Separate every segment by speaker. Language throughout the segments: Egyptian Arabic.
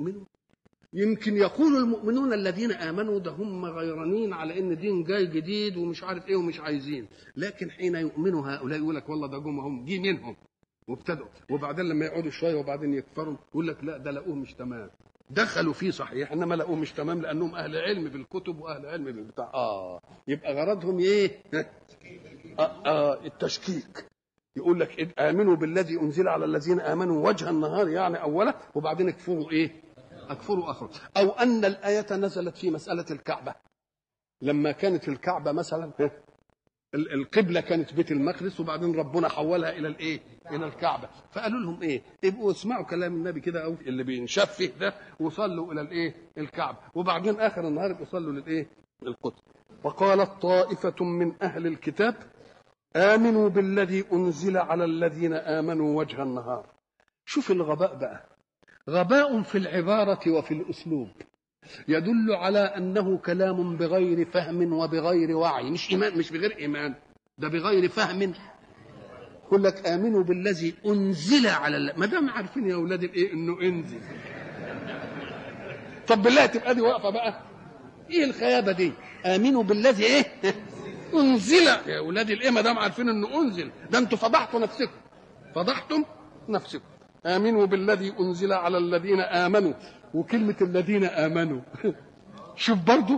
Speaker 1: يؤمنوا يمكن يقول المؤمنون الذين امنوا ده هم غيرانين على ان دين جاي جديد ومش عارف ايه ومش عايزين لكن حين يؤمنوا هؤلاء يقول لك والله ده جم هم جه منهم وابتدوا وبعدين لما يقعدوا شويه وبعدين يكفروا يقول لك لا ده لقوه مش تمام دخلوا فيه صحيح انما لقوه مش تمام لانهم اهل علم بالكتب واهل علم بالبتاع اه يبقى غرضهم ايه؟ آه آه التشكيك يقول لك امنوا بالذي انزل على الذين امنوا وجه النهار يعني اولا وبعدين اكفروا ايه؟ اكفروا اخر او ان الايه نزلت في مساله الكعبه لما كانت الكعبه مثلا القبله كانت بيت المقدس وبعدين ربنا حولها الى الايه؟ الى الكعبه فقالوا لهم ايه؟ ابقوا اسمعوا كلام النبي كده او اللي بينشفه ده وصلوا الى الايه؟ الكعبه وبعدين اخر النهار يبقوا صلوا للايه؟ القدس وقالت طائفه من اهل الكتاب امنوا بالذي انزل على الذين امنوا وجه النهار شوف الغباء بقى غباء في العباره وفي الاسلوب يدل على انه كلام بغير فهم وبغير وعي مش ايمان مش بغير ايمان ده بغير فهم يقول لك امنوا بالذي انزل على ما دام عارفين يا اولاد الايه انه انزل طب بالله تبقى دي واقفه بقى ايه الخيابه دي امنوا بالذي ايه انزل يا اولاد الايه ما دام عارفين انه انزل ده انتوا فضحتوا نفسكم فضحتم نفسكم امنوا بالذي انزل على الذين امنوا وكلمه الذين امنوا شوف برضو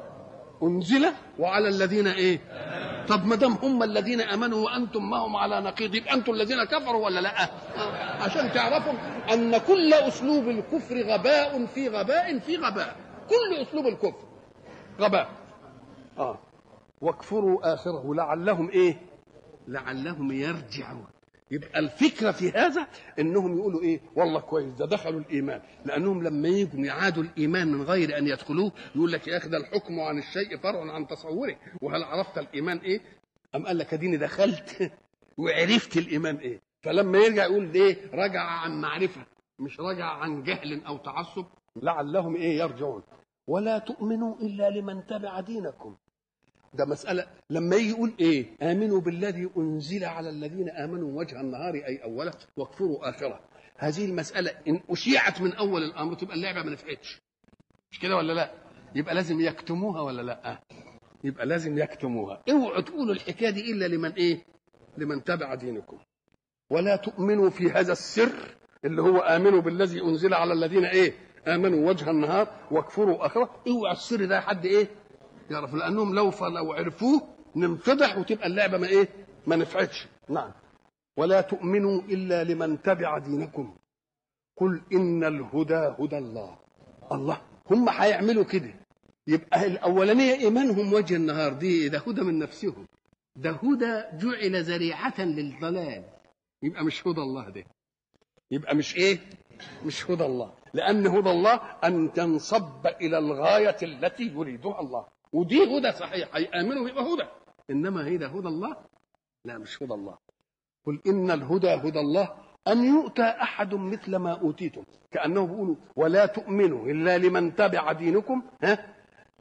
Speaker 1: انزل وعلى الذين ايه طب ما دام هم الذين امنوا وانتم معهم على نقيض يبقى انتم الذين كفروا ولا لا عشان تعرفوا ان كل اسلوب الكفر غباء في غباء في غباء كل اسلوب الكفر غباء اه واكفروا اخره لعلهم ايه لعلهم يرجعون يبقى الفكره في هذا انهم يقولوا ايه والله كويس ده دخلوا الايمان لانهم لما يجوا يعادوا الايمان من غير ان يدخلوه يقول لك يا اخي ده الحكم عن الشيء فرع عن تصوره وهل عرفت الايمان ايه ام قال لك اديني دخلت وعرفت الايمان ايه فلما يرجع يقول ايه رجع عن معرفه مش رجع عن جهل او تعصب لعلهم ايه يرجعون ولا تؤمنوا الا لمن تبع دينكم ده مسألة لما يجي يقول إيه آمنوا بالذي أنزل على الذين آمنوا وجه النهار أي أوله واكفروا آخره هذه المسألة إن أشيعت من أول الأمر تبقى اللعبة ما نفعتش مش كده ولا لا يبقى لازم يكتموها ولا لا يبقى لازم يكتموها اوعوا تقولوا الحكاية دي إلا لمن إيه لمن تبع دينكم ولا تؤمنوا في هذا السر اللي هو آمنوا بالذي أنزل على الذين إيه آمنوا وجه النهار واكفروا آخره اوعى السر ده حد إيه يعرف لانهم لو لو عرفوه ننفضح وتبقى اللعبه ما ايه ما نفعتش نعم ولا تؤمنوا الا لمن تبع دينكم قل ان الهدى هدى الله الله هم هيعملوا كده يبقى الاولانيه ايمانهم وجه النهار دي ده هدى من نفسهم ده هدى جعل ذريعه للضلال يبقى مش هدى الله ده يبقى مش ايه مش هدى الله لان هدى الله ان تنصب الى الغايه التي يريدها الله ودي هدى صحيح هيامنوا يبقى هدى انما هي ده هدى الله لا مش هدى الله قل ان الهدى هدى الله ان يؤتى احد مثل ما اوتيتم كانه بيقولوا ولا تؤمنوا الا لمن تبع دينكم ها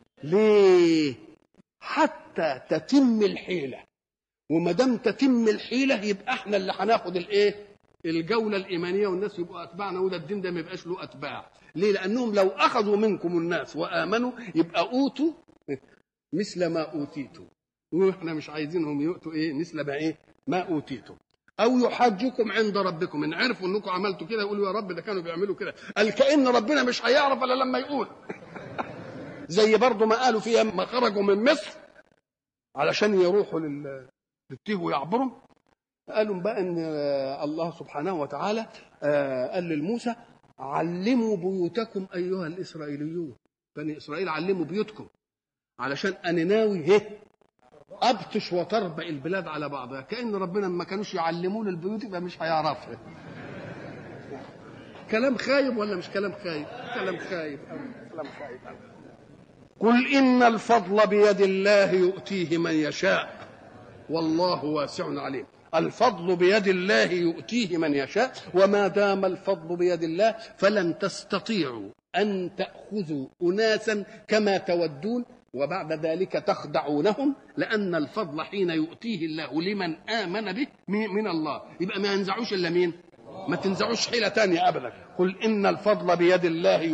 Speaker 1: ليه حتى تتم الحيله وما دام تتم الحيله يبقى احنا اللي هناخد الايه الجوله الايمانيه والناس يبقوا اتباعنا وده الدين ده ما يبقاش له اتباع ليه لانهم لو اخذوا منكم الناس وامنوا يبقى اوتوا مثل ما اوتيتم واحنا مش عايزينهم يؤتوا ايه مثل ما ايه ما اوتيتم او يحاجكم عند ربكم ان عرفوا انكم عملتوا كده يقولوا يا رب ده كانوا بيعملوا كده قال كان ربنا مش هيعرف الا لما يقول زي برضه ما قالوا فيها ما خرجوا من مصر علشان يروحوا لل للتيه ويعبروا قالوا بقى ان الله سبحانه وتعالى قال للموسى علموا بيوتكم ايها الاسرائيليون بني اسرائيل علموا بيوتكم علشان انا ناوي هه ابطش وتربع البلاد على بعضها كان ربنا ما كانوش يعلمون البيوت يبقى مش هيعرفها كلام خايب ولا مش كلام خايب كلام خايب كلام خايب قل ان الفضل بيد الله يؤتيه من يشاء والله واسع عليم الفضل بيد الله يؤتيه من يشاء وما دام الفضل بيد الله فلن تستطيعوا ان تاخذوا اناسا كما تودون وبعد ذلك تخدعونهم لأن الفضل حين يؤتيه الله لمن آمن به من الله يبقى ما ينزعوش إلا مين ما تنزعوش حيلة تانية أبدا قل إن الفضل بيد الله